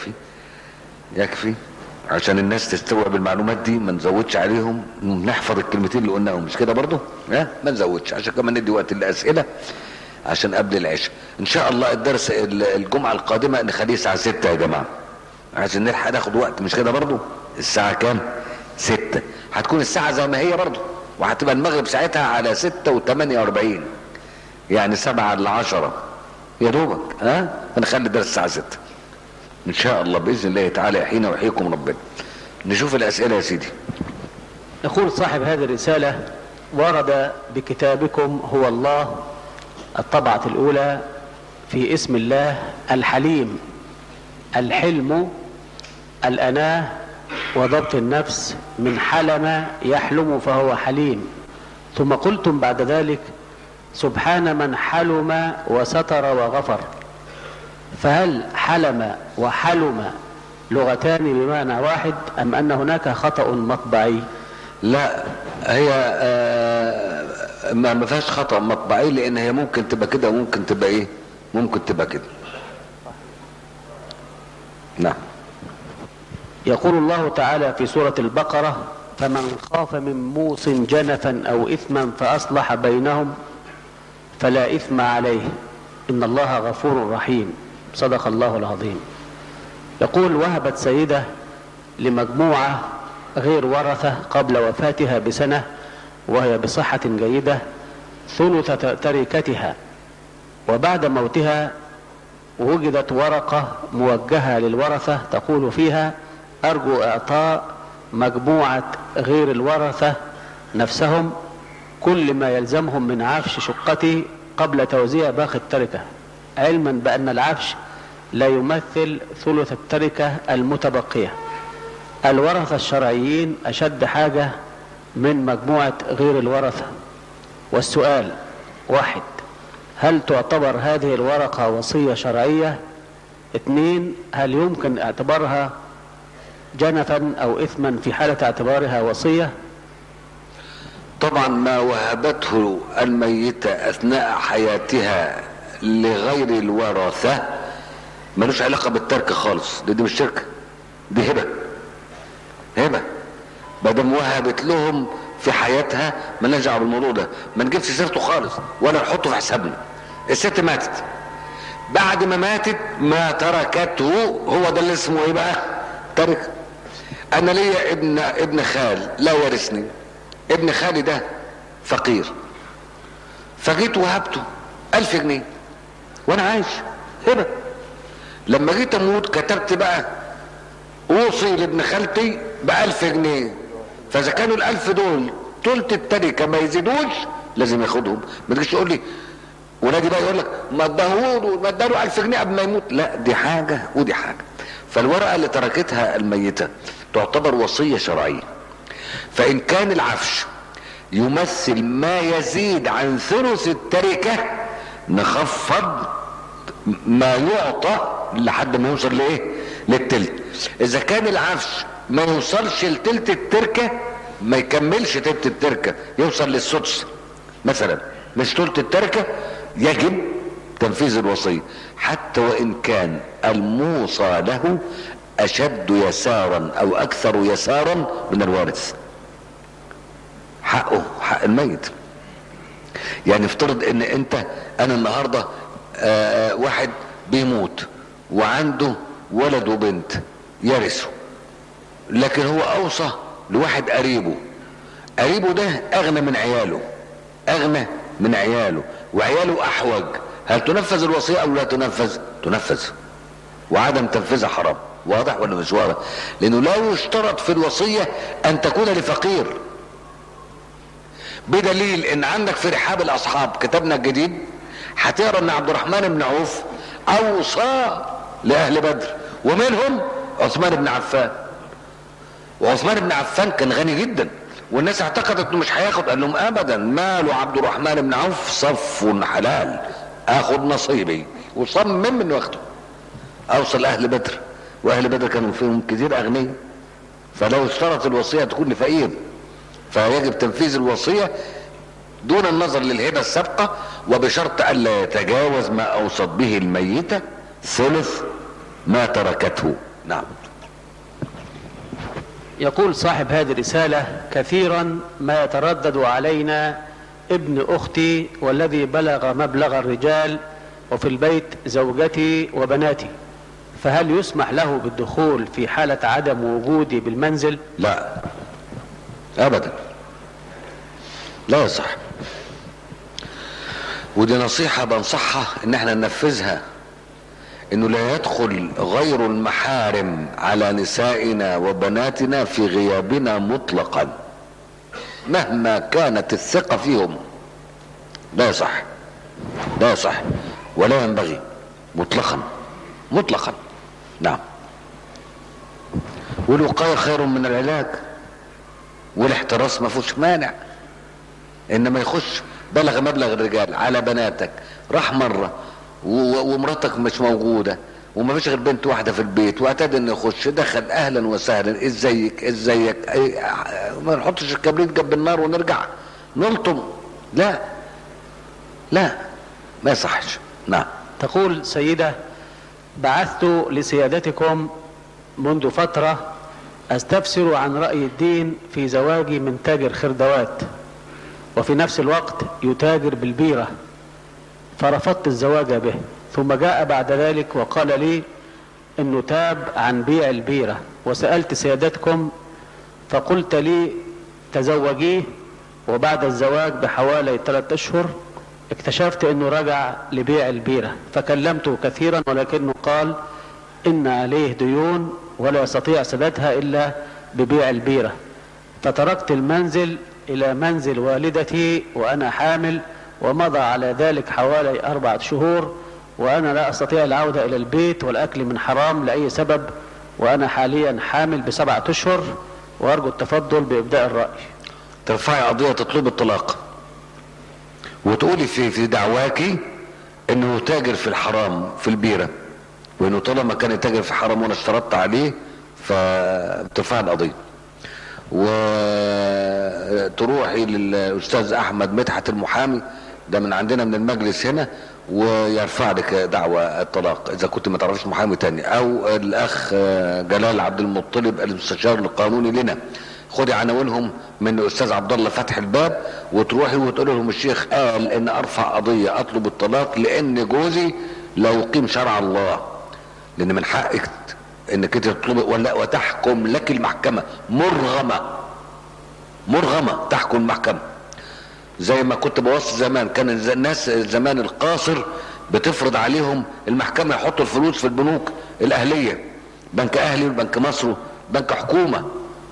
يكفي يكفي عشان الناس تستوعب المعلومات دي ما نزودش عليهم نحفظ الكلمتين اللي قلناهم مش كده برضو ها ما نزودش عشان كمان ندي وقت للاسئله عشان قبل العشاء ان شاء الله الدرس الجمعه القادمه نخليه الساعه 6 يا جماعه عشان نلحق ناخد وقت مش كده برضو الساعه كام 6 هتكون الساعه زي ما هي برضو وهتبقى المغرب ساعتها على 6 و48 يعني 7 ل 10 يا دوبك ها هنخلي الدرس الساعه 6 ان شاء الله باذن الله تعالى يحيينا ويحييكم ربنا نشوف الاسئله يا سيدي يقول صاحب هذه الرسالة ورد بكتابكم هو الله الطبعة الأولى في اسم الله الحليم الحلم الأناه وضبط النفس من حلم يحلم فهو حليم ثم قلتم بعد ذلك سبحان من حلم وستر وغفر فهل حلم وحلم لغتان بمعنى واحد أم أن هناك خطأ مطبعي لا هي آه ما ما فيهاش خطا مطبعي لان هي ممكن تبقى كده وممكن تبقى ايه ممكن تبقى كده نعم يقول الله تعالى في سورة البقرة فمن خاف من موص جنفا أو إثما فأصلح بينهم فلا إثم عليه إن الله غفور رحيم صدق الله العظيم يقول وهبت سيدة لمجموعة غير ورثة قبل وفاتها بسنة وهي بصحة جيدة ثلث تركتها وبعد موتها وجدت ورقة موجهة للورثة تقول فيها أرجو إعطاء مجموعة غير الورثة نفسهم كل ما يلزمهم من عفش شقتي قبل توزيع باقي التركة علما بأن العفش لا يمثل ثلث التركة المتبقية الورثة الشرعيين أشد حاجة من مجموعة غير الورثة والسؤال واحد هل تعتبر هذه الورقة وصية شرعية اثنين هل يمكن اعتبارها جنفا أو إثما في حالة اعتبارها وصية طبعا ما وهبته الميتة اثناء حياتها لغير الورثة ملوش علاقة بالترك خالص دي, دي مش شركة دي هبة هبة بدل وهبت لهم في حياتها مالناش دعوه بالموضوع ده ما نجيبش سيرته خالص ولا نحطه في حسابنا الست ماتت بعد ما ماتت ما تركته هو ده اللي اسمه ايه بقى ترك انا ليا ابن ابن خال لا يرثني ابن خالي ده فقير فجيت وهبته ألف جنيه وانا عايش هبه لما جيت اموت كتبت بقى اوصي لابن خالتي بألف جنيه فاذا كانوا الألف دول تلت التركه ما يزيدوش لازم ياخدهم ما تجيش تقول لي ولادي بقى يقول لك ما اداهوله ما اداله 1000 جنيه قبل ما يموت لا دي حاجه ودي حاجه فالورقه اللي تركتها الميته تعتبر وصيه شرعيه فان كان العفش يمثل ما يزيد عن ثلث التركه نخفض ما يعطى لحد ما يوصل لايه للتلت اذا كان العفش ما يوصلش لتلت التركه ما يكملش تلت التركه يوصل للسدس مثلا مش تلت التركه يجب تنفيذ الوصيه حتى وان كان الموصى له اشد يسارا او اكثر يسارا من الوارث حقه حق الميت يعني افترض ان انت انا النهارده آه واحد بيموت وعنده ولد وبنت يرثوا لكن هو اوصى لواحد قريبه قريبه ده اغنى من عياله اغنى من عياله وعياله احوج هل تنفذ الوصية او لا تنفذ تنفذ وعدم تنفيذها حرام واضح ولا مش واضح لانه لا يشترط في الوصية ان تكون لفقير بدليل ان عندك في رحاب الاصحاب كتابنا الجديد هتقرا ان عبد الرحمن بن عوف اوصى لاهل بدر ومنهم عثمان بن عفان وعثمان بن عفان كان غني جدا والناس اعتقدت انه مش هياخد قال لهم ابدا ماله عبد الرحمن بن عوف صف حلال اخد نصيبي وصمم انه ياخده اوصل اهل بدر واهل بدر كانوا فيهم كتير اغنياء فلو اشترط الوصيه تكون لفقير فيجب تنفيذ الوصيه دون النظر للهبه السابقه وبشرط الا يتجاوز ما اوصت به الميته ثلث ما تركته نعم يقول صاحب هذه الرسالة كثيرا ما يتردد علينا ابن أختي والذي بلغ مبلغ الرجال وفي البيت زوجتي وبناتي فهل يسمح له بالدخول في حالة عدم وجودي بالمنزل لا ابدا لا يصح ودي نصيحة بنصحها ان احنا ننفذها انه لا يدخل غير المحارم على نسائنا وبناتنا في غيابنا مطلقا مهما كانت الثقة فيهم لا يصح لا يصح ولا ينبغي مطلقا مطلقا نعم والوقاية خير من العلاج والاحتراس ما فيهوش مانع انما يخش بلغ مبلغ الرجال على بناتك راح مره و- و- ومراتك مش موجوده وما فيش غير بنت واحده في البيت واعتاد انه يخش دخل اهلا وسهلا ازيك ازيك أي- ما نحطش الكبريت جنب النار ونرجع نلطم لا لا ما يصحش نعم تقول سيدة بعثت لسيادتكم منذ فترة أستفسر عن رأي الدين في زواجي من تاجر خردوات وفي نفس الوقت يتاجر بالبيرة فرفضت الزواج به ثم جاء بعد ذلك وقال لي انه تاب عن بيع البيرة وسألت سيادتكم فقلت لي تزوجيه وبعد الزواج بحوالي ثلاثة اشهر اكتشفت انه رجع لبيع البيرة فكلمته كثيرا ولكنه قال ان عليه ديون ولا يستطيع سدادها الا ببيع البيرة فتركت المنزل الى منزل والدتي وانا حامل ومضى على ذلك حوالي اربعة شهور وانا لا استطيع العودة الى البيت والاكل من حرام لاي سبب وانا حاليا حامل بسبعة اشهر وارجو التفضل بابداء الرأي ترفعي قضيه تطلب الطلاق وتقولي في في دعواكي انه تاجر في الحرام في البيره وانه طالما كان يتاجر في الحرام وانا اشترطت عليه فترفعي القضيه وتروحي للاستاذ احمد مدحت المحامي ده من عندنا من المجلس هنا ويرفع لك دعوى الطلاق اذا كنت ما تعرفش محامي تاني او الاخ جلال عبد المطلب المستشار القانوني لنا خدي عناوينهم من الاستاذ عبد الله فتح الباب وتروحي وتقول لهم الشيخ قال ان ارفع قضيه اطلب الطلاق لان جوزي لا يقيم شرع الله لان من حقك انك انت تطلبي ولا وتحكم لك المحكمه مرغمه مرغمه تحكم المحكمه زي ما كنت بوصي زمان كان الز- الناس زمان القاصر بتفرض عليهم المحكمه يحطوا الفلوس في البنوك الاهليه بنك اهلي وبنك مصر بنك حكومه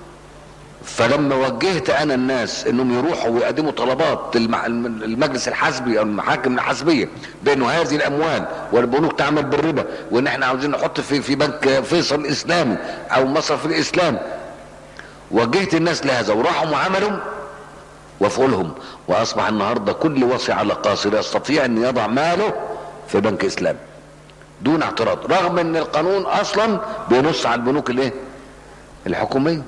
فلما وجهت انا الناس انهم يروحوا ويقدموا طلبات للمح- المجلس الحسبي او المحاكم الحسبيه بانه هذه الاموال والبنوك تعمل بالربا وان احنا عاوزين نحط في في بنك فيصل الاسلامي او مصرف الاسلام وجهت الناس لهذا وراحوا وعملوا وافقوا لهم واصبح النهارده كل وصي على قاصر يستطيع ان يضع ماله في بنك اسلامي دون اعتراض رغم ان القانون اصلا بينص على البنوك الايه الحكوميه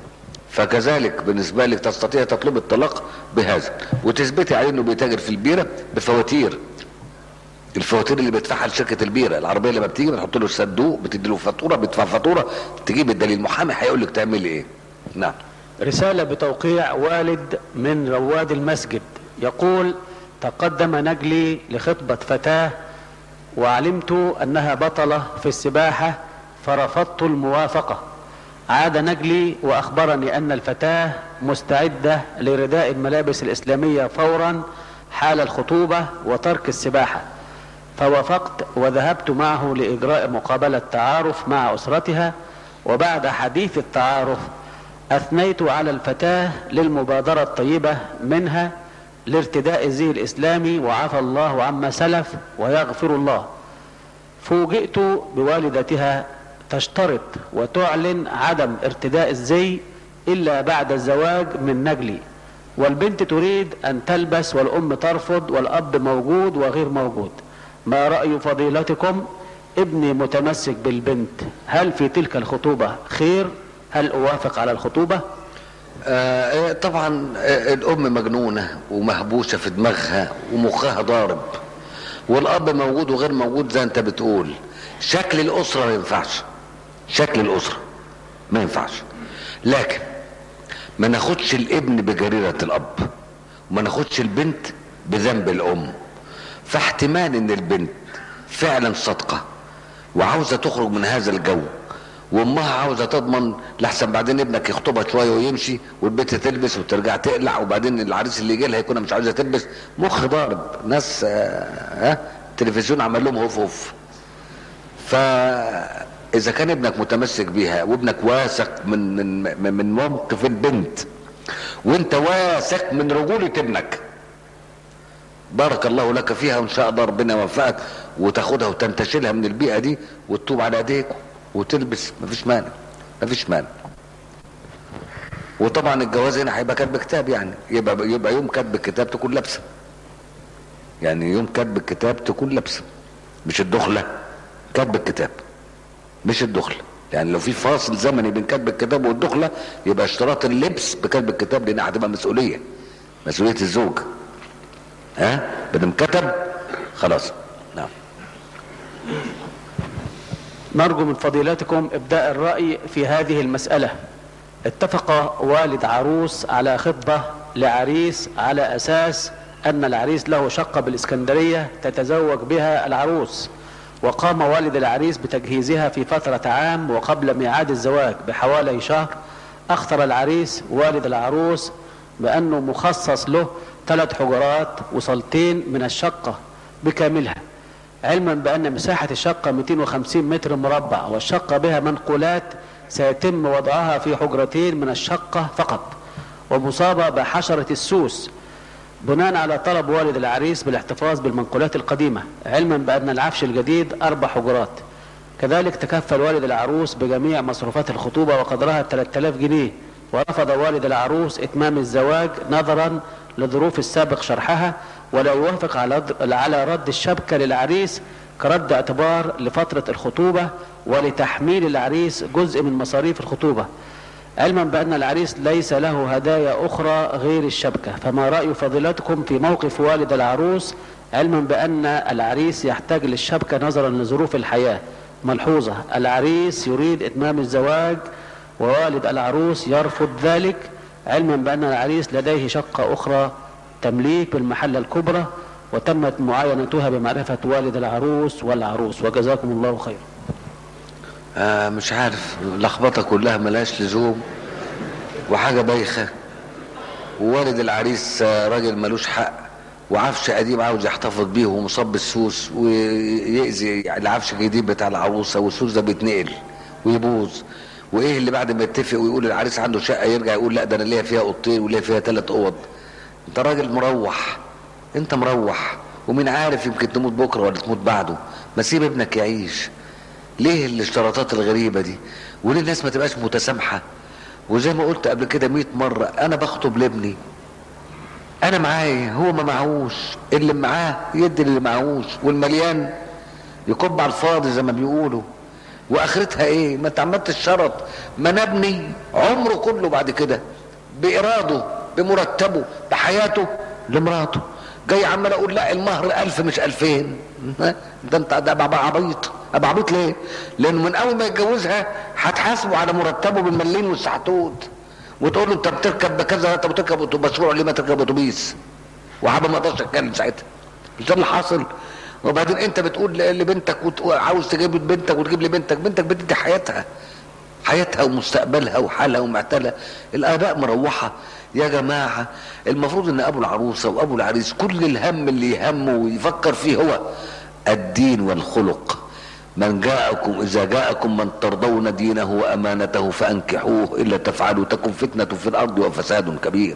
فكذلك بالنسبه لك تستطيع تطلب الطلاق بهذا وتثبتي عليه انه بيتاجر في البيره بفواتير الفواتير اللي بيدفعها لشركه البيره العربيه لما بتيجي بتحط له الصندوق بتدي له فاتوره بيدفع فاتوره تجيب الدليل محامي هيقول لك تعملي ايه نعم رسالة بتوقيع والد من رواد المسجد يقول تقدم نجلي لخطبة فتاة وعلمت أنها بطلة في السباحة فرفضت الموافقة عاد نجلي وأخبرني أن الفتاة مستعدة لرداء الملابس الإسلامية فورا حال الخطوبة وترك السباحة فوافقت وذهبت معه لإجراء مقابلة تعارف مع أسرتها وبعد حديث التعارف أثنيت على الفتاة للمبادرة الطيبة منها لارتداء الزي الإسلامي وعفى الله عما سلف ويغفر الله فوجئت بوالدتها تشترط وتعلن عدم ارتداء الزي إلا بعد الزواج من نجلي والبنت تريد أن تلبس والأم ترفض والأب موجود وغير موجود ما رأي فضيلتكم ابني متمسك بالبنت هل في تلك الخطوبة خير هل أوافق على الخطوبة آه إيه طبعا آه الام مجنونه ومهبوسه في دماغها ومخها ضارب والاب موجود وغير موجود زي انت بتقول شكل الاسره ما ينفعش شكل الاسره ما ينفعش لكن ما ناخدش الابن بجريره الاب وما ناخدش البنت بذنب الام فاحتمال ان البنت فعلا صادقه وعاوزه تخرج من هذا الجو وامها عاوزه تضمن لحسن بعدين ابنك يخطبها شويه ويمشي والبنت تلبس وترجع تقلع وبعدين العريس اللي يجي لها يكون مش عاوزه تلبس مخ ضارب ناس آه، ها التلفزيون عمل لهم هوف هوف فاذا كان ابنك متمسك بيها وابنك واثق من من من موقف البنت وانت واثق من رجوله ابنك بارك الله لك فيها وان شاء الله ربنا يوفقك وتاخدها وتنتشلها من البيئه دي وتتوب على ايديك وتلبس مفيش مانع مفيش مانع وطبعا الجواز هنا هيبقى كاتب كتاب يعني يبقى يبقى يوم كاتب الكتاب تكون لابسه يعني يوم كاتب الكتاب تكون لابسه مش الدخله كاتب الكتاب مش الدخله يعني لو في فاصل زمني بين كاتب الكتاب والدخله يبقى اشتراط اللبس بكاتب الكتاب لانها هتبقى مسؤوليه مسؤوليه الزوج ها بدم كتب خلاص نعم نرجو من فضيلتكم ابداء الراي في هذه المساله اتفق والد عروس على خطبه لعريس على اساس ان العريس له شقه بالاسكندريه تتزوج بها العروس وقام والد العريس بتجهيزها في فتره عام وقبل ميعاد الزواج بحوالي شهر اخطر العريس والد العروس بانه مخصص له ثلاث حجرات وصالتين من الشقه بكاملها علما بأن مساحة الشقة 250 متر مربع والشقة بها منقولات سيتم وضعها في حجرتين من الشقة فقط ومصابة بحشرة السوس بناء على طلب والد العريس بالاحتفاظ بالمنقولات القديمة علما بأن العفش الجديد أربع حجرات كذلك تكفل والد العروس بجميع مصروفات الخطوبة وقدرها 3000 جنيه ورفض والد العروس إتمام الزواج نظرا لظروف السابق شرحها ولا يوافق على على رد الشبكة للعريس كرد اعتبار لفترة الخطوبة ولتحميل العريس جزء من مصاريف الخطوبة علما بأن العريس ليس له هدايا أخرى غير الشبكة فما رأي فضيلتكم في موقف والد العروس علما بأن العريس يحتاج للشبكة نظرا لظروف الحياة ملحوظة العريس يريد إتمام الزواج ووالد العروس يرفض ذلك علما بأن العريس لديه شقة أخرى تمليك بالمحلة الكبرى وتمت معاينتها بمعرفة والد العروس والعروس وجزاكم الله خيرا آه مش عارف اللخبطه كلها ملهاش لزوم وحاجه بايخه ووالد العريس آه، راجل ملوش حق وعفش قديم عاوز يحتفظ بيه ومصاب بالسوس ويأذي العفش الجديد بتاع العروسه والسوس ده بيتنقل ويبوظ وايه اللي بعد ما يتفق ويقول العريس عنده شقه يرجع يقول لا ده انا ليا فيها اوضتين وليا فيها ثلاث اوض انت راجل مروح انت مروح ومين عارف يمكن تموت بكره ولا تموت بعده ما سيب ابنك يعيش ليه الاشتراطات الغريبه دي وليه الناس ما تبقاش متسامحه وزي ما قلت قبل كده 100 مره انا بخطب لابني انا معايا هو ما معهوش اللي معاه يدي اللي معهوش والمليان يكب على الفاضي زي ما بيقولوا واخرتها ايه ما انت عمال تشرط ما نبني عمره كله بعد كده باراده بمرتبه بحياته لمراته جاي عمال اقول لا المهر ألف مش ألفين ها؟ ده انت ده ابقى عبيط ابقى عبيط ليه لانه من اول ما يتجوزها هتحاسبه على مرتبه بالمليين والسحتوت وتقول له انت بتركب بكذا انت بتركب مشروع ليه ما تركب اتوبيس وحابب ما اقدرش اتكلم ساعتها مش ده اللي حاصل وبعدين انت بتقول لبنتك وعاوز تجيب بنتك وتجيب لي بنتك بنتك بتدي حياتها حياتها ومستقبلها وحالها ومعتلها الاباء مروحه يا جماعه المفروض ان ابو العروسه وابو العريس كل الهم اللي يهمه ويفكر فيه هو الدين والخلق من جاءكم اذا جاءكم من ترضون دينه وامانته فانكحوه الا تفعلوا تكن فتنه في الارض وفساد كبير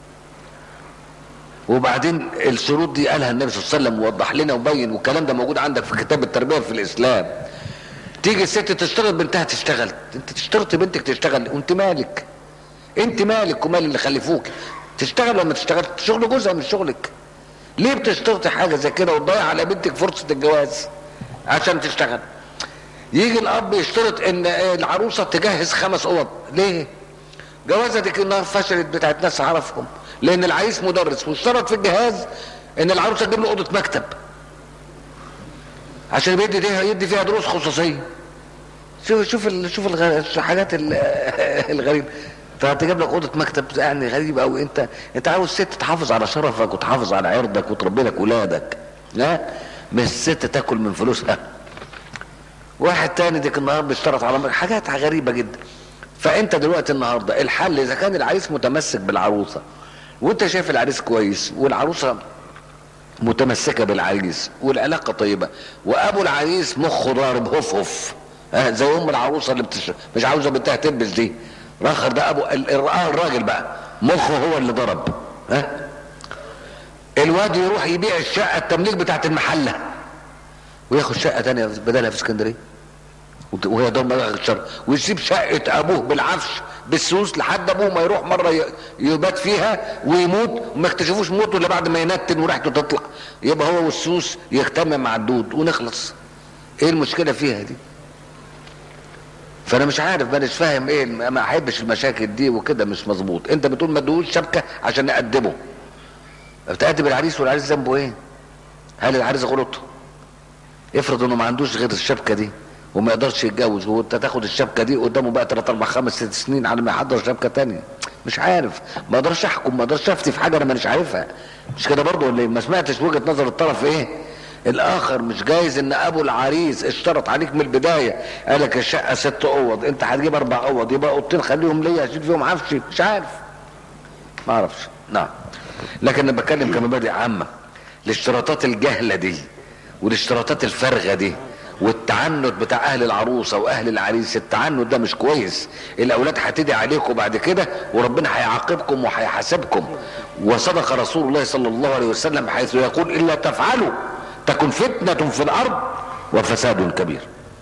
وبعدين الشروط دي قالها النبي صلى الله عليه وسلم ووضح لنا وبين والكلام ده موجود عندك في كتاب التربيه في الاسلام تيجي الست تشتغل بنتها تشتغل انت تشترط بنتك تشتغل وانت مالك انت مالك ومال اللي خلفوك تشتغل ولا ما تشتغل شغل جوزها مش شغلك ليه بتشترطي حاجه زي كده وتضيع على بنتك فرصه الجواز عشان تشتغل يجي الاب يشترط ان العروسه تجهز خمس اوض ليه جوازة دي النهار فشلت بتاعت ناس اعرفهم لان العريس مدرس واشترط في الجهاز ان العروسه تجيب له اوضه مكتب عشان يدي فيها يدي فيها دروس خصوصيه شوف شوف ال- شوف الغ- الحاجات ال- الغريبه فهتجيب لك اوضه مكتب يعني غريبه قوي انت انت عاوز ست تحافظ على شرفك وتحافظ على عرضك وتربي لك ولادك لا مش ست تاكل من فلوسها واحد تاني ديك النهار بيشترط على حاجات غريبه جدا فانت دلوقتي النهارده الحل اذا كان العريس متمسك بالعروسه وانت شايف العريس كويس والعروسه متمسكه بالعريس والعلاقه طيبه وابو العريس مخه ضارب هف هف ها زي ام العروسه اللي بتش... مش عاوزه بنتها تلبس دي راخر ده ابو ال- ال- آه الراجل بقى مخه هو اللي ضرب ها الواد يروح يبيع الشقه التمليك بتاعت المحله وياخد شقه تانية بدلها في اسكندريه وت- وهي ده مبلغ الشر ويسيب شقه ابوه بالعفش بالسوس لحد ابوه ما يروح مره ي- يبات فيها ويموت وما يكتشفوش موته الا بعد ما ينتن وريحته تطلع يبقى هو والسوس يجتمع مع الدود ونخلص ايه المشكله فيها دي فانا مش عارف مانيش فاهم ايه ما احبش المشاكل دي وكده مش مظبوط انت بتقول ما تدوش شبكه عشان نقدمه بتقدم العريس والعريس ذنبه ايه هل العريس غلط افرض انه ما عندوش غير الشبكه دي وما يقدرش يتجوز وانت تاخد الشبكه دي قدامه بقى 3 4 5 6 سنين على ما يحضر شبكه تانية مش عارف ما اقدرش احكم ما اقدرش افتي في حاجه انا مانيش عارفها مش كده برضه ولا إيه؟ ما سمعتش وجهه نظر الطرف ايه الاخر مش جايز ان ابو العريس اشترط عليك من البدايه قال لك الشقه ست اوض انت هتجيب اربع اوض يبقى اوضتين خليهم ليا اشيل فيهم عفشي مش عارف ما اعرفش نعم لكن انا بتكلم كمبادئ عامه الاشتراطات الجهله دي والاشتراطات الفارغه دي والتعنت بتاع اهل العروسه واهل العريس التعنت ده مش كويس الاولاد هتدعي عليكم بعد كده وربنا هيعاقبكم وهيحاسبكم وصدق رسول الله صلى الله عليه وسلم حيث يقول الا تفعلوا تكن فتنه في الارض وفساد كبير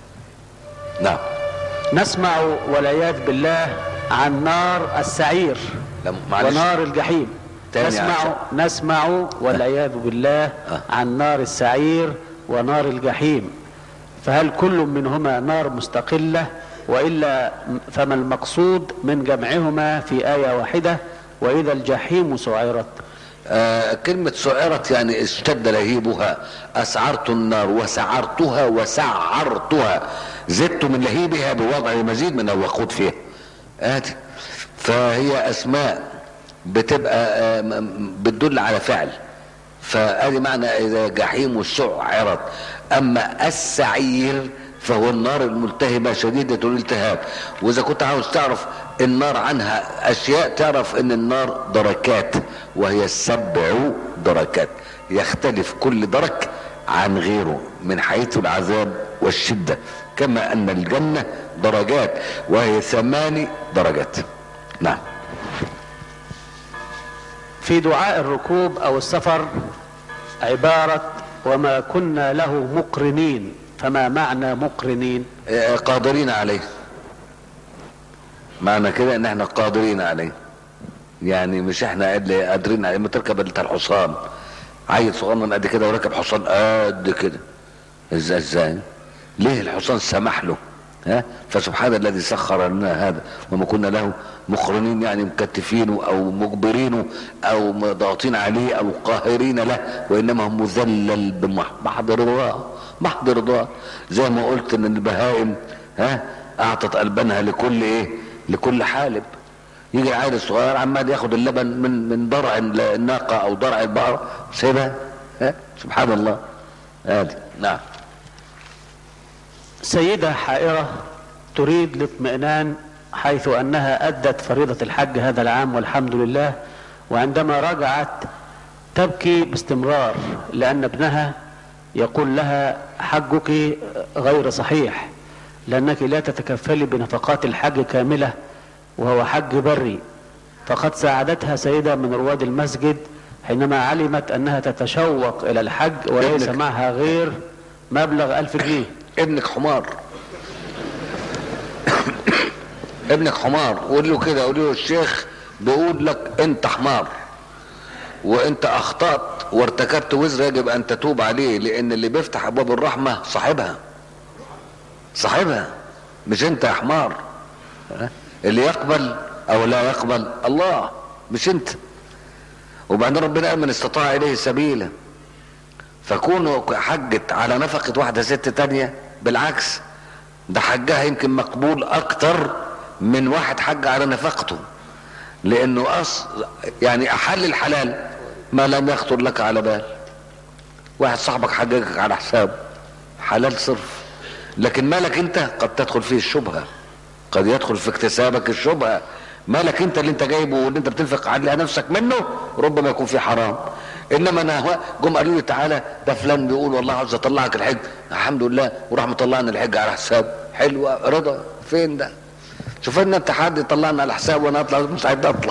نعم نسمع والعياذ بالله عن نار السعير لا، معلش. ونار الجحيم تاني نسمع عشان. نسمع والعياذ بالله آه. عن نار السعير ونار الجحيم فهل كل منهما نار مستقلة وإلا فما المقصود من جمعهما في آية واحدة وإذا الجحيم سعرت آه كلمة سعرت يعني اشتد لهيبها أسعرت النار وسعرتها وسعرتها زدت من لهيبها بوضع مزيد من الوقود فيها آتي فهي أسماء بتبقى آه م- م- بتدل على فعل فادي معنى اذا جحيم سعرت اما السعير فهو النار الملتهبه شديده الالتهاب واذا كنت عاوز تعرف النار عنها اشياء تعرف ان النار دركات وهي السبع دركات يختلف كل درك عن غيره من حيث العذاب والشده كما ان الجنه درجات وهي ثماني درجات نعم في دعاء الركوب أو السفر عبارة وما كنا له مقرنين فما معنى مقرنين آه، قادرين عليه معنى كده ان احنا قادرين عليه يعني مش احنا قد- قادرين عليه ما تركب انت الحصان عيل صغنن قد كده وراكب حصان قد كده ازاي ازاي ليه الحصان سمح له ها فسبحان الذي سخر لنا هذا وما كنا له مقرنين يعني مكتفينه او مجبرينه او ضاغطين عليه او قاهرين له وانما هم مذلل بمحض رضاه محض رضاه زي ما قلت ان البهائم ها اعطت البنها لكل ايه لكل حالب يجي العيل الصغير عمال ياخد اللبن من من ضرع الناقه او ضرع البقره سيبها ها سبحان الله هذه نعم سيدة حائرة تريد الاطمئنان حيث أنها أدت فريضة الحج هذا العام والحمد لله وعندما رجعت تبكي باستمرار لأن ابنها يقول لها حجك غير صحيح لأنك لا تتكفلي بنفقات الحج كاملة وهو حج بري فقد ساعدتها سيدة من رواد المسجد حينما علمت أنها تتشوق إلى الحج وليس ابنك. معها غير مبلغ ألف جنيه ابنك حمار ابنك حمار قول له كده قول له الشيخ بيقول لك انت حمار وانت اخطأت وارتكبت وزر يجب ان تتوب عليه لان اللي بيفتح ابواب الرحمة صاحبها صاحبها مش انت يا حمار ها؟ اللي يقبل او لا يقبل الله مش انت وبعدين ربنا قال من استطاع اليه سبيلا فكونه حجت على نفقة واحدة ست تانية بالعكس ده حجها يمكن مقبول اكتر من واحد حج على نفقته لانه أص يعني احل الحلال ما لم يخطر لك على بال واحد صاحبك حججك على حسابه حلال صرف لكن مالك انت قد تدخل فيه الشبهه قد يدخل في اكتسابك الشبهه مالك انت اللي انت جايبه واللي انت بتنفق على نفسك منه ربما يكون فيه حرام انما انا جم قالوا لي تعالى ده فلان بيقول والله عاوز اطلعك الحج الحمد لله وراح مطلعني الحج على حسابه حلوه رضا فين ده شوف لنا انت حد يطلعنا على حساب وانا اطلع مش عايز اطلع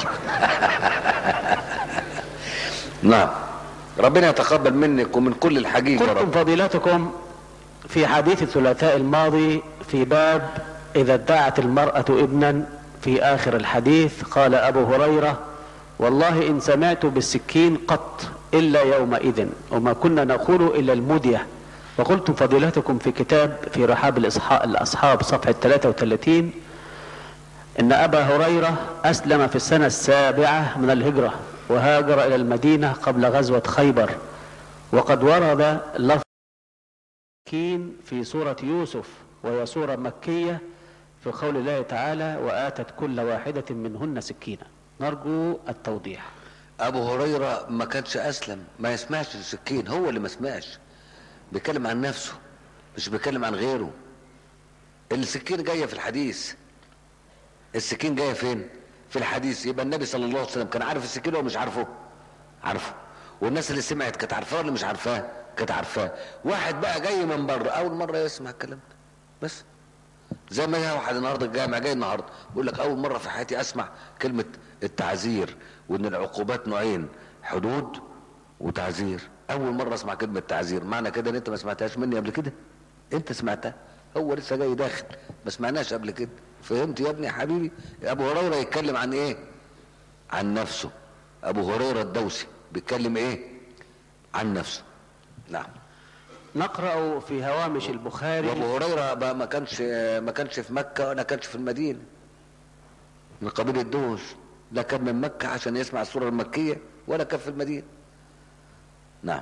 نعم ربنا يتقبل منك ومن كل الحجيج يا قلتم رب فضيلتكم في حديث الثلاثاء الماضي في باب إذا ادعت المرأة ابنا في آخر الحديث قال أبو هريرة والله إن سمعت بالسكين قط إلا يومئذ وما كنا نقول إلا المدية وقلتم فضيلتكم في كتاب في رحاب الإصحا- الأصحاب صفحة 33 إن أبا هريرة أسلم في السنة السابعة من الهجرة وهاجر إلى المدينة قبل غزوة خيبر وقد ورد لفظ مسكين في سورة يوسف وهي سورة مكية في قول الله تعالى وآتت كل واحدة منهن سكينا نرجو التوضيح ابو هريره ما كانش اسلم ما يسمعش السكين هو اللي ما سمعش بيتكلم عن نفسه مش بيتكلم عن غيره السكين جايه في الحديث السكين جايه فين في الحديث يبقى النبي صلى الله عليه وسلم كان عارف السكين ولا مش عارفه عارفه والناس اللي سمعت كانت عارفاه ولا مش عارفاه كانت عارفاه واحد بقى جاي من بره اول مره يسمع الكلام ده بس زي ما هي واحد النهارده الجامع جاي النهارده بيقول لك اول مره في حياتي اسمع كلمه التعزير وان العقوبات نوعين حدود وتعزير اول مره اسمع كلمه تعزير معنى كده ان انت ما سمعتهاش مني قبل كده انت سمعتها هو لسه جاي داخل ما سمعناش قبل كده فهمت يا ابني يا حبيبي ابو هريره يتكلم عن ايه عن نفسه ابو هريره الدوسي بيتكلم ايه عن نفسه نعم نقرأ في هوامش البخاري وابو هريره بقى ما كانش ما كانش في مكه ولا كانش في المدينه من قبيله دوش لا كان من مكه عشان يسمع السوره المكيه ولا كان في المدينه نعم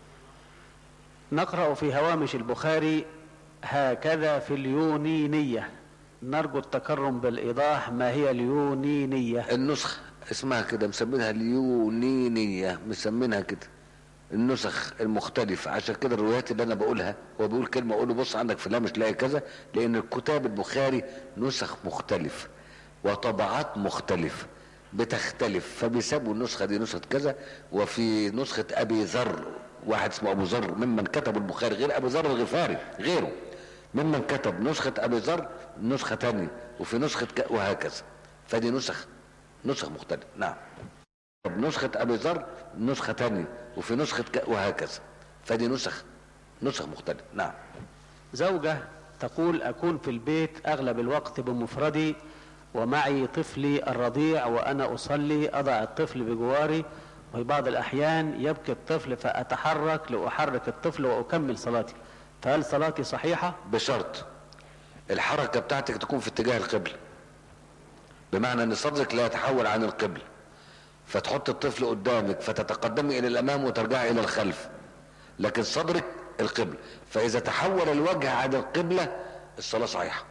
نقرأ في هوامش البخاري هكذا في اليونينية نرجو التكرم بالإيضاح ما هي اليونينية النسخه اسمها كده مسمينها اليونينيه مسمينها كده النسخ المختلفة عشان كده الروايات اللي انا بقولها هو بيقول كلمة اقول له بص عندك فلان مش لاقي كذا لان الكتاب البخاري نسخ مختلف وطبعات مختلفة بتختلف فبيسموا النسخة دي نسخة كذا وفي نسخة ابي ذر واحد اسمه ابو ذر ممن كتب البخاري غير ابو ذر الغفاري غيره ممن كتب نسخة ابي ذر نسخة تانية وفي نسخة ك... وهكذا فدي نسخ نسخ مختلفة نعم طب نسخة أبي ذر نسخة تانية وفي نسخة ك... وهكذا فدي نسخ نسخ مختلفة نعم زوجة تقول أكون في البيت أغلب الوقت بمفردي ومعي طفلي الرضيع وأنا أصلي أضع الطفل بجواري وفي بعض الأحيان يبكي الطفل فأتحرك لأحرك الطفل وأكمل صلاتي فهل صلاتي صحيحة؟ بشرط الحركة بتاعتك تكون في اتجاه القبلة بمعنى ان صدرك لا يتحول عن القبلة فتحط الطفل قدامك فتتقدمي الى الامام وترجعي الى الخلف لكن صدرك القبلة فاذا تحول الوجه عن القبلة الصلاة صحيحة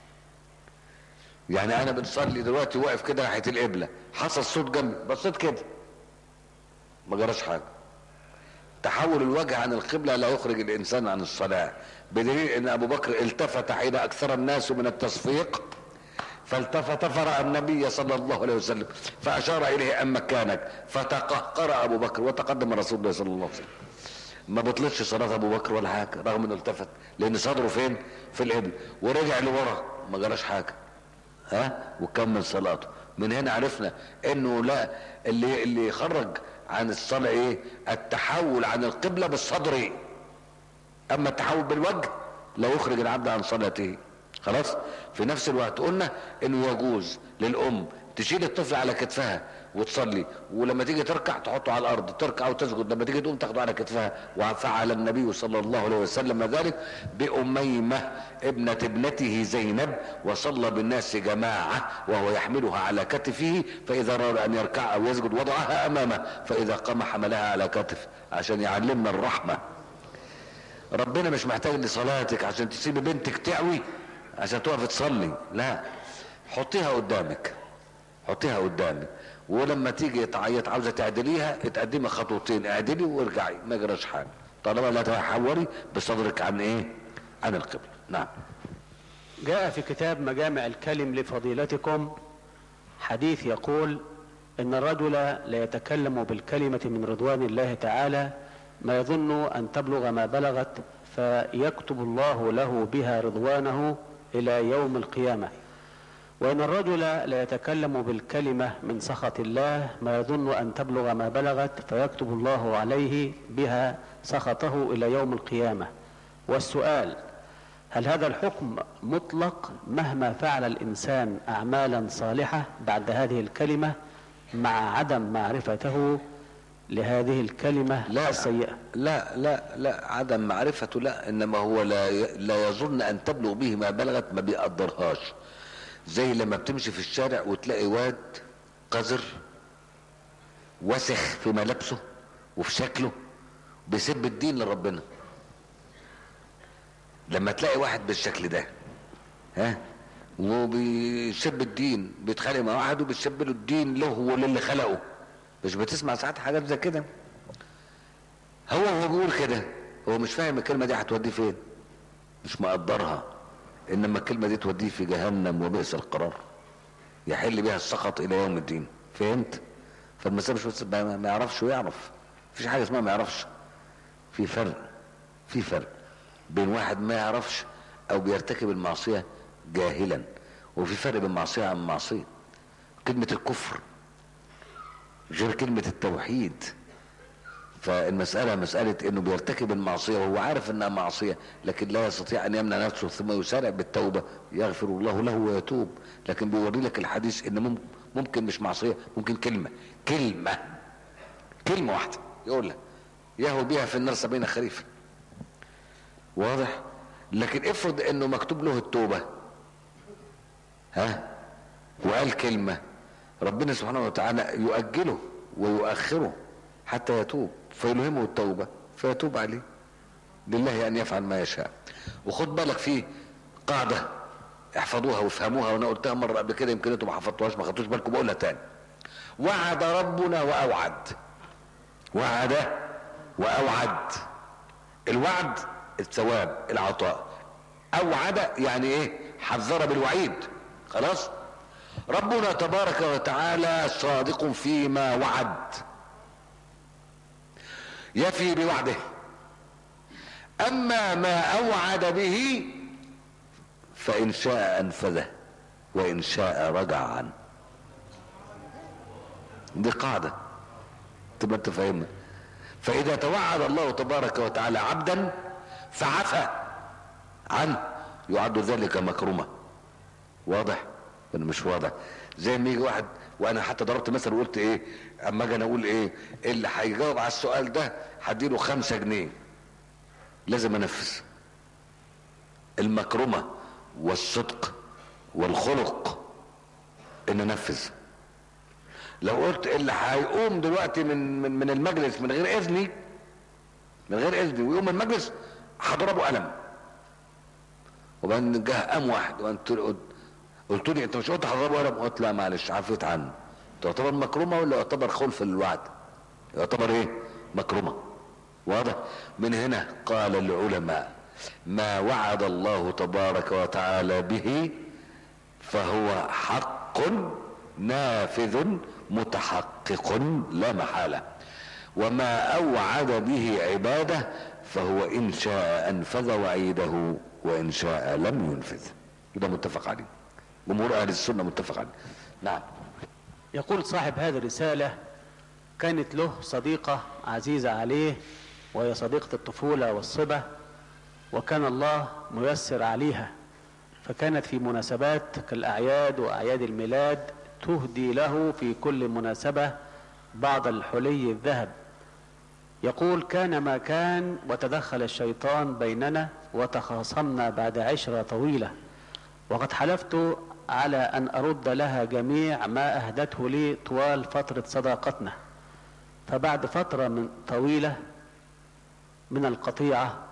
يعني انا بنصلي دلوقتي واقف كده ناحية القبلة حصل صوت جنبي بصيت كده ما جراش حاجة تحول الوجه عن القبلة لا يخرج الإنسان عن الصلاة بدليل أن أبو بكر التفت حين أكثر الناس من التصفيق فالتفت فرأى النبي صلى الله عليه وسلم فأشار إليه أم مكانك فتقهقر أبو بكر وتقدم رسول الله صلى الله عليه وسلم ما بطلتش صلاة أبو بكر ولا حاجة رغم أنه التفت لأن صدره فين في القبل ورجع لورا ما جراش حاجة ها وكمل صلاته من هنا عرفنا انه لا اللي اللي يخرج عن الصلاه ايه التحول عن القبله بالصدر اما التحول بالوجه لا يخرج العبد عن صلاته خلاص في نفس الوقت قلنا انه يجوز للام تشيل الطفل على كتفها وتصلي ولما تيجي تركع تحطه على الارض تركع وتسجد لما تيجي تقوم تاخده على كتفها وفعل النبي صلى الله عليه وسلم ذلك بأميمة ابنة ابنته زينب وصلى بالناس جماعة وهو يحملها على كتفه فإذا أراد أن يركع أو يسجد وضعها أمامه فإذا قام حملها على كتف عشان يعلمنا الرحمة ربنا مش محتاج لصلاتك عشان تسيب بنتك تعوي عشان تقف تصلي لا حطيها قدامك حطيها قدامك ولما تيجي تعيط عاوزه تعدليها اتقدمي خطوتين اعدلي وارجعي ما يجراش حاجه طالما لا تحوري بصدرك عن ايه عن القبله نعم جاء في كتاب مجامع الكلم لفضيلتكم حديث يقول ان الرجل لا يتكلم بالكلمة من رضوان الله تعالى ما يظن ان تبلغ ما بلغت فيكتب الله له بها رضوانه الى يوم القيامة وان الرجل لا يتكلم بالكلمة من سخط الله ما يظن ان تبلغ ما بلغت فيكتب الله عليه بها سخطه الى يوم القيامة والسؤال هل هذا الحكم مطلق مهما فعل الانسان اعمالا صالحه بعد هذه الكلمه مع عدم معرفته لهذه الكلمه لا السيئه لا لا لا عدم معرفته لا انما هو لا ي- لا يظن ان تبلغ به ما بلغت ما بيقدرهاش زي لما بتمشي في الشارع وتلاقي واد قذر وسخ في ملابسه وفي شكله بيسب الدين لربنا لما تلاقي واحد بالشكل ده ها وبيسب الدين بيتخانق مع واحد وبيسب له الدين له وللي خلقه مش بتسمع ساعات حاجات زي كده هو هو بيقول كده هو مش فاهم الكلمه دي هتوديه فين مش مقدرها انما الكلمه دي توديه في جهنم وبئس القرار يحل بها السخط الى يوم الدين فهمت فالمسألة مش بس ما ما يعرفش ويعرف مفيش حاجه اسمها ما يعرفش في فرق في فرق بين واحد ما يعرفش او بيرتكب المعصيه جاهلا وفي فرق بين معصيه عن معصيه كلمه الكفر غير كلمه التوحيد فالمسألة مسألة انه بيرتكب المعصية وهو عارف انها معصية لكن لا يستطيع ان يمنع نفسه ثم يسارع بالتوبة يغفر الله له ويتوب لكن بيوري لك الحديث ان مم- ممكن مش معصية ممكن كلمة كلمة كلمة واحدة يقول لك يهوي بها في النار سبعين خريفا واضح لكن افرض انه مكتوب له التوبة ها وقال كلمة ربنا سبحانه وتعالى يؤجله ويؤخره حتى يتوب فيلهمه التوبة فيتوب عليه لله أن يفعل ما يشاء وخد بالك في قاعدة احفظوها وافهموها وانا قلتها مرة قبل كده يمكن انتوا ما حفظتوهاش ما خدتوش بالكم بقولها تاني وعد ربنا وأوعد وعد وأوعد الوعد الثواب العطاء أوعد يعني ايه حذر بالوعيد خلاص ربنا تبارك وتعالى صادق فيما وعد يفي بوعده اما ما اوعد به فان شاء انفذه وان شاء رجع عنه دي قاعده تبقى انت فاهمها فاذا توعد الله تبارك وتعالى عبدا فعفى عنه يعد ذلك مكرمه واضح ولا مش واضح زي ما يجي واحد وانا حتى ضربت مثل وقلت ايه اما اجي انا اقول ايه اللي هيجاوب على السؤال ده هديله خمسة جنيه لازم انفذ المكرمة والصدق والخلق ان انفذ لو قلت اللي هيقوم دلوقتي من من من المجلس من غير اذني من غير اذني ويقوم من المجلس هضربه قلم وبعدين جه قام واحد وانت قلت لي انت مش قلت هضربه قلم قلت لا معلش عفيت عنه تعتبر مكرمه ولا يعتبر خلف الوعد يعتبر ايه مكرمه واضح من هنا قال العلماء ما وعد الله تبارك وتعالى به فهو حق نافذ متحقق لا محاله وما اوعد به عباده فهو ان شاء انفذ وعيده وان شاء لم ينفذ ده متفق عليه جمهور اهل السنه متفق عليه نعم يقول صاحب هذه الرسالة كانت له صديقة عزيزة عليه وهي صديقة الطفولة والصبا وكان الله ميسر عليها فكانت في مناسبات كالأعياد وأعياد الميلاد تهدي له في كل مناسبة بعض الحلي الذهب يقول كان ما كان وتدخل الشيطان بيننا وتخاصمنا بعد عشرة طويلة وقد حلفت على أن أرد لها جميع ما أهدته لي طوال فترة صداقتنا فبعد فترة من طويلة من القطيعة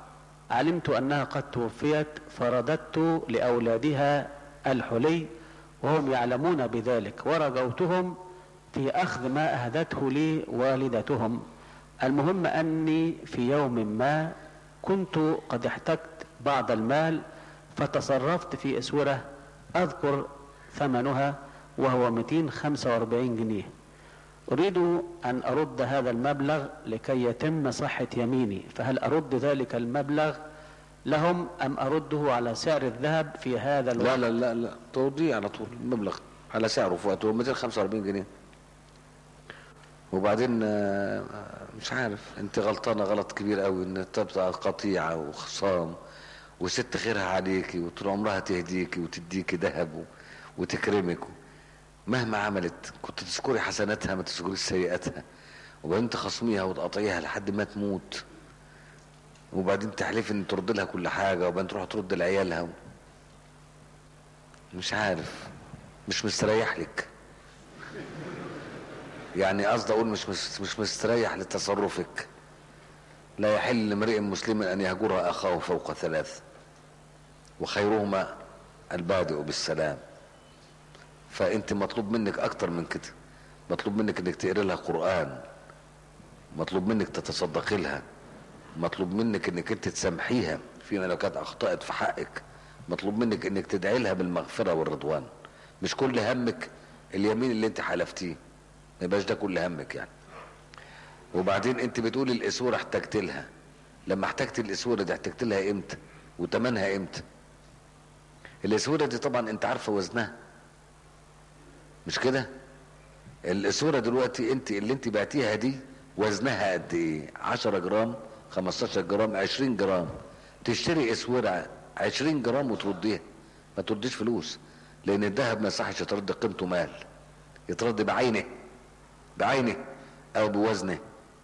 علمت أنها قد توفيت فرددت لأولادها الحلي وهم يعلمون بذلك ورجوتهم في أخذ ما أهدته لي والدتهم المهم أني في يوم ما كنت قد احتجت بعض المال فتصرفت في أسورة أذكر ثمنها وهو 245 جنيه أريد أن أرد هذا المبلغ لكي يتم صحة يميني فهل أرد ذلك المبلغ لهم أم أرده على سعر الذهب في هذا الوقت لا لا لا لا توديه على طول المبلغ على سعره في وقته 245 جنيه وبعدين آه، مش عارف انت غلطانه غلط كبير قوي ان تبقى قطيعه وخصام وست خيرها عليكي وطول عمرها تهديكي وتديكي ذهب و- وتكرمك مهما عملت كنت تذكري حسناتها ما تذكريش سيئاتها وبعدين تخصميها وتقاطعيها لحد ما تموت وبعدين تحلفي ان ترد لها كل حاجه وبعدين تروح ترد لعيالها و... مش عارف مش مستريح لك يعني قصدي اقول مش مش مش مستريح لتصرفك لا يحل لامرئ مسلم ان يهجر اخاه فوق ثلاث وخيرهما البادئ بالسلام فانت مطلوب منك اكتر من كده مطلوب منك انك تقري لها قران مطلوب منك تتصدقي لها مطلوب منك انك انت تسامحيها فيما لو كانت اخطات في حقك مطلوب منك انك تدعي لها بالمغفره والرضوان مش كل همك اليمين اللي انت حلفتيه ما يبقاش ده كل همك يعني وبعدين انت بتقولي الاسوره احتجت لها لما احتجت الاسوره دي احتجت لها امتى وتمنها امتى الاسوره دي طبعا انت عارفه وزنها مش كده الاسوره دلوقتي انت اللي انت بعتيها دي وزنها قد ايه 10 جرام 15 جرام 20 جرام تشتري اسوره 20 جرام وترديها ما ترديش فلوس لان الذهب ما يصحش يترد قيمته مال يترد بعينه بعينه او بوزنه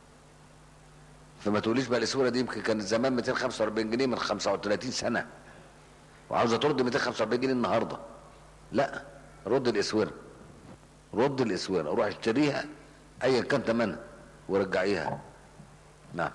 فما تقوليش بقى الاسوره دي يمكن كانت زمان 245 جنيه من 35 سنه وعاوزه ترد 245 جنيه النهارده لا رد الاسوره رد الاسوره روح اشتريها ايا كان ثمنها ورجعيها نعم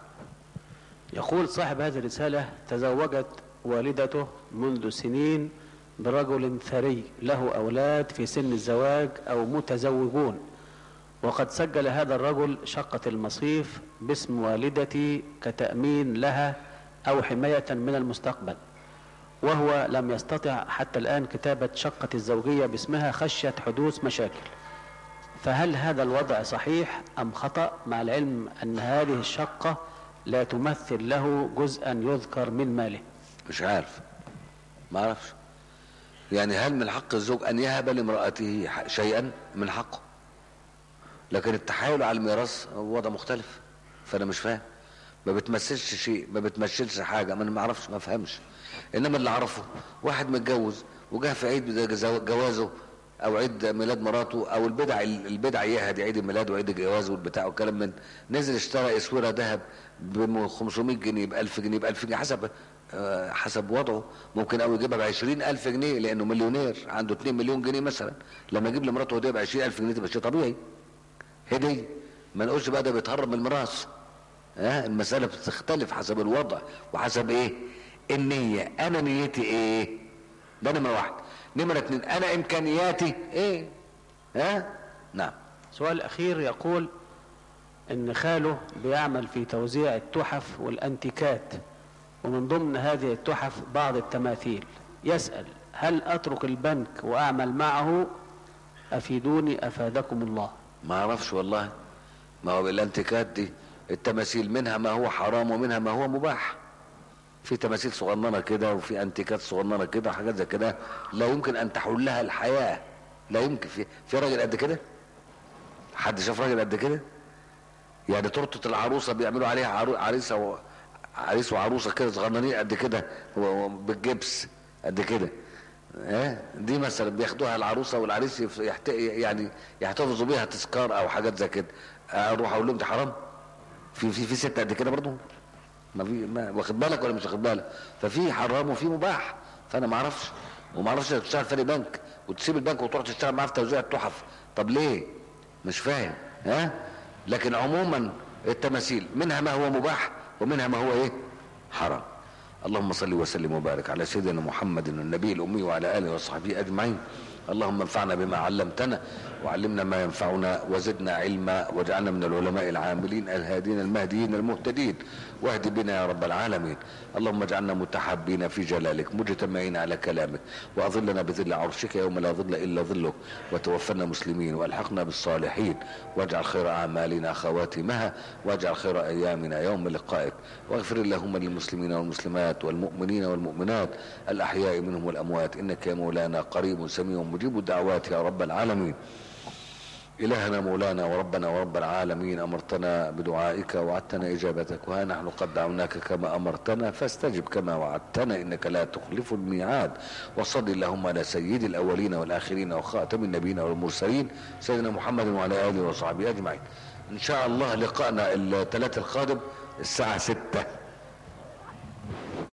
يقول صاحب هذه الرسالة تزوجت والدته منذ سنين برجل ثري له أولاد في سن الزواج أو متزوجون وقد سجل هذا الرجل شقة المصيف باسم والدتي كتأمين لها أو حماية من المستقبل وهو لم يستطع حتى الآن كتابة شقة الزوجية باسمها خشية حدوث مشاكل فهل هذا الوضع صحيح أم خطأ مع العلم أن هذه الشقة لا تمثل له جزءا يذكر من ماله مش عارف ما اعرفش يعني هل من حق الزوج ان يهب لامرأته ح- شيئا من حقه لكن التحايل على الميراث وضع مختلف فانا مش فاهم ما بتمثلش شيء ما بتمثلش حاجه ما انا ما اعرفش ما افهمش انما اللي اعرفه واحد متجوز وجه في عيد جزا- جوازه او عيد ميلاد مراته او البدع البدع اياها دي عيد الميلاد وعيد الجواز والبتاع والكلام من نزل اشترى اسوره ذهب ب 500 جنيه ب 1000 جنيه ب 2000 جنيه حسب آه، حسب وضعه ممكن قوي يجيبها ب 20000 جنيه لانه مليونير عنده 2 مليون جنيه مثلا لما يجيب لمراته هديه ب 20000 جنيه تبقى شيء طبيعي هديه ما نقولش بقى ده بيتهرب من الميراث ها المسألة بتختلف حسب الوضع وحسب ايه النية انا نيتي ايه ده نمرة واحد نمرة اتنين انا امكانياتي ايه ها نعم السؤال الأخير يقول إن خاله بيعمل في توزيع التحف والأنتيكات ومن ضمن هذه التحف بعض التماثيل يسأل هل أترك البنك وأعمل معه أفيدوني أفادكم الله ما اعرفش والله ما هو الانتيكات دي التماثيل منها ما هو حرام ومنها ما هو مباح في تماثيل صغننه كده وفي انتيكات صغننه كده وحاجات زي كده لا يمكن ان تحلها الحياه لا يمكن في في راجل قد كده حد شاف راجل قد كده يعني تورته العروسه بيعملوا عليها عرو- عريسه و... عريس وعروسه كده صغننين قد كده و- و- بالجبس قد كده ها دي مثلا بياخدوها العروسه والعريس يف- يحت... يعني يحتفظوا بيها تذكار او حاجات زي كده اروح اقول لهم دي حرام في في في ست قد كده برضه ما في ما واخد بالك ولا مش واخد بالك ففي حرام وفي مباح فانا ما اعرفش وما اعرفش انك تشتغل في بنك وتسيب البنك وتروح تشتغل معاه في توزيع التحف طب ليه مش فاهم ها لكن عموما التماثيل منها ما هو مباح ومنها ما هو ايه حرام اللهم صل وسلم وبارك على سيدنا محمد النبي الأمي وعلى آله وصحبه أجمعين اللهم انفعنا بما علمتنا وعلمنا ما ينفعنا وزدنا علما واجعلنا من العلماء العاملين الهادين المهديين المهتدين واهد بنا يا رب العالمين اللهم اجعلنا متحابين في جلالك مجتمعين على كلامك واظلنا بظل عرشك يوم لا ظل الا ظلك وتوفنا مسلمين والحقنا بالصالحين واجعل خير اعمالنا خواتمها واجعل خير ايامنا يوم لقائك واغفر اللهم للمسلمين والمسلمات والمؤمنين والمؤمنات الاحياء منهم والاموات انك يا مولانا قريب سميع مجيب الدعوات يا رب العالمين إلهنا مولانا وربنا ورب العالمين أمرتنا بدعائك وعدتنا إجابتك وها نحن قد دعوناك كما أمرتنا فاستجب كما وعدتنا إنك لا تخلف الميعاد وصل اللهم على سيد الأولين والآخرين وخاتم النبيين والمرسلين سيدنا محمد وعلى آله وصحبه أجمعين إن شاء الله لقاءنا الثلاث القادم الساعة ستة